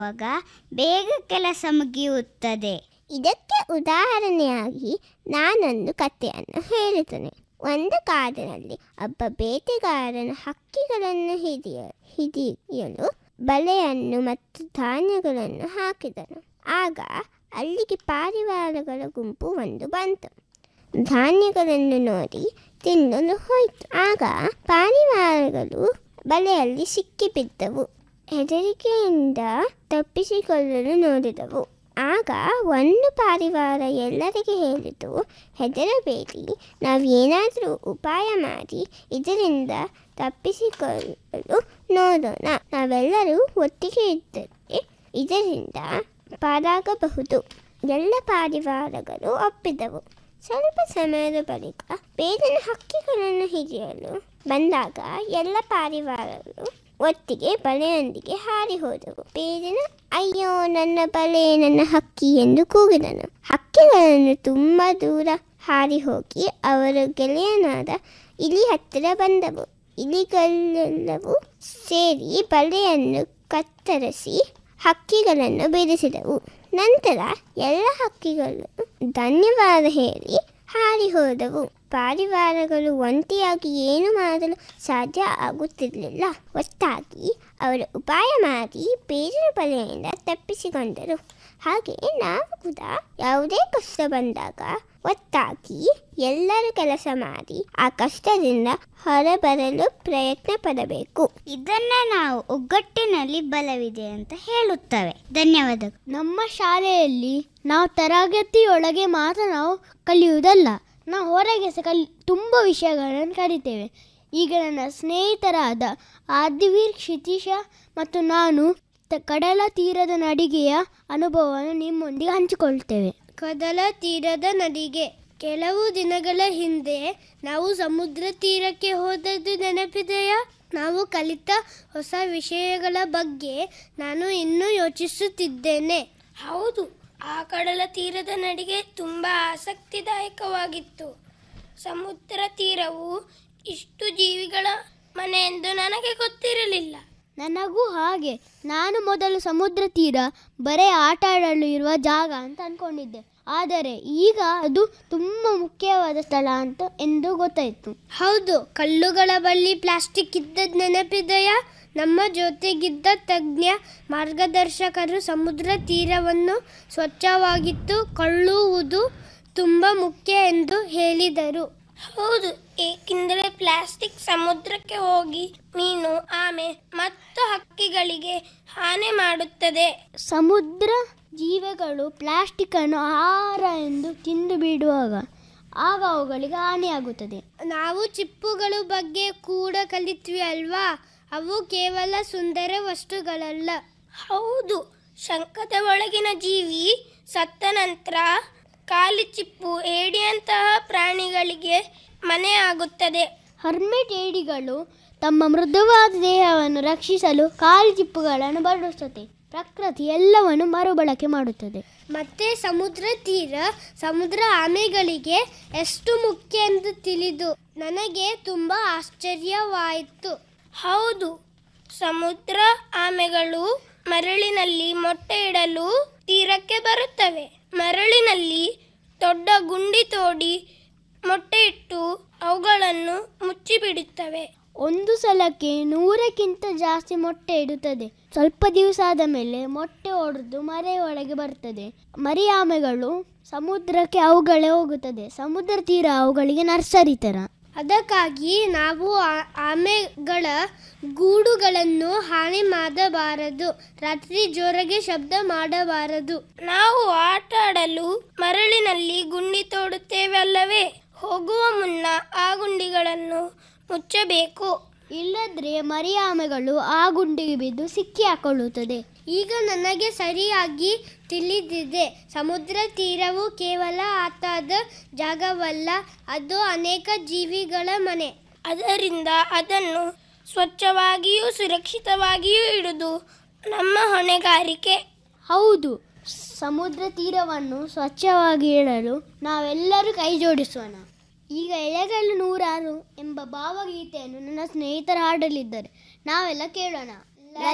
ಆವಾಗ ಬೇಗ ಕೆಲಸ ಮುಗಿಯುತ್ತದೆ ಇದಕ್ಕೆ ಉದಾಹರಣೆಯಾಗಿ ನಾನೊಂದು ಕಥೆಯನ್ನು ಹೇಳುತ್ತೇನೆ ಒಂದು ಕಾಡಿನಲ್ಲಿ ಒಬ್ಬ ಬೇಟೆಗಾರನು ಹಕ್ಕಿಗಳನ್ನು ಹಿಡಿಯ ಹಿಡಿಯಲು ಬಲೆಯನ್ನು ಮತ್ತು ಧಾನ್ಯಗಳನ್ನು ಹಾಕಿದನು ಆಗ ಅಲ್ಲಿಗೆ ಪಾರಿವಾಳಗಳ ಗುಂಪು ಒಂದು ಬಂತು ಧಾನ್ಯಗಳನ್ನು ನೋಡಿ ತಿನ್ನಲು ಹೋಯಿತು ಆಗ ಪಾರಿವಾಳಗಳು ಬಲೆಯಲ್ಲಿ ಸಿಕ್ಕಿಬಿದ್ದವು ಹೆದರಿಕೆಯಿಂದ ತಪ್ಪಿಸಿಕೊಳ್ಳಲು ನೋಡಿದವು ಆಗ ಒಂದು ಪಾರಿವಾಳ ಎಲ್ಲರಿಗೆ ಹೇಳಿತು ಹೆದರಬೇಡಿ ನಾವೇನಾದರೂ ಉಪಾಯ ಮಾಡಿ ಇದರಿಂದ ತಪ್ಪಿಸಿಕೊಳ್ಳಲು ನೋಡೋಣ ನಾವೆಲ್ಲರೂ ಒಟ್ಟಿಗೆ ಇದ್ದರೆ ಇದರಿಂದ ಪಾರಾಗಬಹುದು ಎಲ್ಲ ಪಾರಿವಾಳಗಳು ಒಪ್ಪಿದವು ಸ್ವಲ್ಪ ಸಮಯದ ಬಳಿಕ ಬೇಗನೆ ಹಕ್ಕಿಗಳನ್ನು ಹಿಡಿಯಲು ಬಂದಾಗ ಎಲ್ಲ ಪಾರಿವಾಳಗಳು ಒಟ್ಟಿಗೆ ಬಲೆಯೊಂದಿಗೆ ಹಾರಿ ಹೋದವು ಬೇಗನ ಅಯ್ಯೋ ನನ್ನ ಬಲೆ ನನ್ನ ಹಕ್ಕಿ ಎಂದು ಕೂಗಿದನು ಹಕ್ಕಿಗಳನ್ನು ತುಂಬ ದೂರ ಹಾರಿ ಹೋಗಿ ಅವರ ಗೆಳೆಯನಾದ ಇಲಿ ಹತ್ತಿರ ಬಂದವು ಇಲಿಗಳೆಲ್ಲವೂ ಸೇರಿ ಬಲೆಯನ್ನು ಕತ್ತರಿಸಿ ಹಕ್ಕಿಗಳನ್ನು ಬೆಳೆಸಿದವು ನಂತರ ಎಲ್ಲ ಹಕ್ಕಿಗಳು ಧನ್ಯವಾದ ಹೇಳಿ ಹಾರಿ ಹೋದವು ಪಾರಿವಾಳಗಳು ಒಂಟಿಯಾಗಿ ಏನು ಮಾಡಲು ಸಾಧ್ಯ ಆಗುತ್ತಿರಲಿಲ್ಲ ಒಟ್ಟಾಗಿ ಅವರು ಉಪಾಯ ಮಾಡಿ ಬೇರಿನ ಬಲೆಯಿಂದ ತಪ್ಪಿಸಿಕೊಂಡರು ಹಾಗೆ ನಾವು ಕೂಡ ಯಾವುದೇ ಕಷ್ಟ ಬಂದಾಗ ಒಟ್ಟಾಗಿ ಎಲ್ಲರೂ ಕೆಲಸ ಮಾಡಿ ಆ ಕಷ್ಟದಿಂದ ಹೊರಬರಲು ಪ್ರಯತ್ನ ಪಡಬೇಕು ಇದನ್ನ ನಾವು ಒಗ್ಗಟ್ಟಿನಲ್ಲಿ ಬಲವಿದೆ ಅಂತ ಹೇಳುತ್ತವೆ ಧನ್ಯವಾದಗಳು ನಮ್ಮ ಶಾಲೆಯಲ್ಲಿ ನಾವು ತರಗತಿಯೊಳಗೆ ಮಾತ್ರ ನಾವು ಕಲಿಯುವುದಲ್ಲ ನಾವು ಹೊರಗೆ ಸಹ ಕಲಿ ತುಂಬ ವಿಷಯಗಳನ್ನು ಕಲಿತೇವೆ ಈಗ ನನ್ನ ಸ್ನೇಹಿತರಾದ ಆದಿವೀರ್ ಕ್ಷಿತೀಶ ಮತ್ತು ನಾನು ತ- ಕಡಲ ತೀರದ ನಡಿಗೆಯ ಅನುಭವವನ್ನು ನಿಮ್ಮೊಂದಿಗೆ ಹಂಚಿಕೊಳ್ತೇವೆ ಕಡಲ ತೀರದ ನಡಿಗೆ ಕೆಲವು ದಿನಗಳ ಹಿಂದೆ ನಾವು ಸಮುದ್ರ ತೀರಕ್ಕೆ ಹೋದದ್ದು ನೆನಪಿದೆಯಾ ನಾವು ಕಲಿತ ಹೊಸ ವಿಷಯಗಳ ಬಗ್ಗೆ ನಾನು ಇನ್ನೂ ಯೋಚಿಸುತ್ತಿದ್ದೇನೆ ಹೌದು ಆ ಕಡಲ ತೀರದ ನಡಿಗೆ ತುಂಬ ಆಸಕ್ತಿದಾಯಕವಾಗಿತ್ತು ಸಮುದ್ರ ತೀರವು ಇಷ್ಟು ಜೀವಿಗಳ ಮನೆ ಎಂದು ನನಗೆ ಗೊತ್ತಿರಲಿಲ್ಲ ನನಗೂ ಹಾಗೆ ನಾನು ಮೊದಲು ಸಮುದ್ರ ತೀರ ಬರೇ ಆಟ ಆಡಲು ಇರುವ ಜಾಗ ಅಂತ ಅನ್ಕೊಂಡಿದ್ದೆ ಆದರೆ ಈಗ ಅದು ತುಂಬ ಮುಖ್ಯವಾದ ಸ್ಥಳ ಅಂತ ಎಂದು ಗೊತ್ತಾಯಿತು ಹೌದು ಕಲ್ಲುಗಳ ಬಳಿ ಪ್ಲಾಸ್ಟಿಕ್ ಇದ್ದದ್ದು ನೆನಪಿದೆಯಾ ನಮ್ಮ ಜೊತೆಗಿದ್ದ ತಜ್ಞ ಮಾರ್ಗದರ್ಶಕರು ಸಮುದ್ರ ತೀರವನ್ನು ಸ್ವಚ್ಛವಾಗಿತ್ತು ಕೊಳ್ಳುವುದು ತುಂಬ ಮುಖ್ಯ ಎಂದು ಹೇಳಿದರು ಹೌದು ಏಕೆಂದರೆ ಪ್ಲಾಸ್ಟಿಕ್ ಸಮುದ್ರಕ್ಕೆ ಹೋಗಿ ಮೀನು ಆಮೆ ಮತ್ತು ಹಕ್ಕಿಗಳಿಗೆ ಹಾನಿ ಮಾಡುತ್ತದೆ ಸಮುದ್ರ ಜೀವಿಗಳು ಪ್ಲಾಸ್ಟಿಕ್ ಅನ್ನು ಆಹಾರ ಎಂದು ತಿಂದು ಬಿಡುವಾಗ ಆಗ ಅವುಗಳಿಗೆ ಹಾನಿಯಾಗುತ್ತದೆ ನಾವು ಚಿಪ್ಪುಗಳ ಬಗ್ಗೆ ಕೂಡ ಕಲಿತ್ವಿ ಅಲ್ವಾ ಅವು ಕೇವಲ ಸುಂದರ ವಸ್ತುಗಳಲ್ಲ ಹೌದು ಶಂಕದ ಒಳಗಿನ ಜೀವಿ ಸತ್ತ ನಂತರ ಕಾಲಿ ಚಿಪ್ಪು ಏಡಿಯಂತಹ ಪ್ರಾಣಿಗಳಿಗೆ ಮನೆ ಆಗುತ್ತದೆ ಹರ್ಮೆಟ್ ಏಡಿಗಳು ತಮ್ಮ ಮೃದುವಾದ ದೇಹವನ್ನು ರಕ್ಷಿಸಲು ಕಾಲು ಚಿಪ್ಪುಗಳನ್ನು ಬಳಸುತ್ತದೆ ಪ್ರಕೃತಿ ಎಲ್ಲವನ್ನು ಮರುಬಳಕೆ ಮಾಡುತ್ತದೆ ಮತ್ತೆ ಸಮುದ್ರ ತೀರ ಸಮುದ್ರ ಆಮೆಗಳಿಗೆ ಎಷ್ಟು ಮುಖ್ಯ ಎಂದು ತಿಳಿದು ನನಗೆ ತುಂಬ ಆಶ್ಚರ್ಯವಾಯಿತು ಹೌದು ಸಮುದ್ರ ಆಮೆಗಳು ಮರಳಿನಲ್ಲಿ ಮೊಟ್ಟೆ ಇಡಲು ತೀರಕ್ಕೆ ಬರುತ್ತವೆ ಮರಳಿನಲ್ಲಿ ದೊಡ್ಡ ಗುಂಡಿ ತೋಡಿ ಮೊಟ್ಟೆ ಇಟ್ಟು ಅವುಗಳನ್ನು ಮುಚ್ಚಿಬಿಡುತ್ತವೆ ಒಂದು ಸಲಕ್ಕೆ ನೂರಕ್ಕಿಂತ ಜಾಸ್ತಿ ಮೊಟ್ಟೆ ಇಡುತ್ತದೆ ಸ್ವಲ್ಪ ದಿವಸ ಆದ ಮೇಲೆ ಮೊಟ್ಟೆ ಒಡೆದು ಮರೆ ಒಳಗೆ ಬರ್ತದೆ ಮರಿ ಆಮೆಗಳು ಸಮುದ್ರಕ್ಕೆ ಅವುಗಳೇ ಹೋಗುತ್ತದೆ ಸಮುದ್ರ ತೀರ ಅವುಗಳಿಗೆ ನರ್ಸರಿ ತರ ಅದಕ್ಕಾಗಿ ನಾವು ಆ- ಆಮೆಗಳ ಗೂಡುಗಳನ್ನು ಹಾನಿ ಮಾಡಬಾರದು ರಾತ್ರಿ ಜೋರಾಗಿ ಶಬ್ದ ಮಾಡಬಾರದು ನಾವು ಆಟ ಆಡಲು ಮರಳಿನಲ್ಲಿ ಗುಂಡಿ ತೋಡುತ್ತೇವೆ ಅಲ್ಲವೇ ಹೋಗುವ ಮುನ್ನ ಆ ಗುಂಡಿಗಳನ್ನು ಮುಚ್ಚಬೇಕು ಇಲ್ಲದ್ರೆ ಮರಿ ಆಮೆಗಳು ಆ ಗುಂಡಿಗೆ ಬಿದ್ದು ಸಿಕ್ಕಿ ಹಾಕೊಳ್ಳುತ್ತದೆ ಈಗ ನನಗೆ ಸರಿಯಾಗಿ ತಿಳಿದಿದೆ ಸಮುದ್ರ ತೀರವು ಕೇವಲ ಆಟದ ಜಾಗವಲ್ಲ ಅದು ಅನೇಕ ಜೀವಿಗಳ ಮನೆ ಅದರಿಂದ ಅದನ್ನು ಸ್ವಚ್ಛವಾಗಿಯೂ ಸುರಕ್ಷಿತವಾಗಿಯೂ ಇಡುವುದು ನಮ್ಮ ಹೊಣೆಗಾರಿಕೆ ಹೌದು ಸಮುದ್ರ ತೀರವನ್ನು ಸ್ವಚ್ಛವಾಗಿ ಇಡಲು ನಾವೆಲ್ಲರೂ ಕೈ ಜೋಡಿಸೋಣ ಈಗ ಎಳೆಗಳು ನೂರಾರು ಎಂಬ ಭಾವಗೀತೆಯನ್ನು ನನ್ನ ಸ್ನೇಹಿತರು ಹಾಡಲಿದ್ದಾರೆ ನಾವೆಲ್ಲ ಕೇಳೋಣ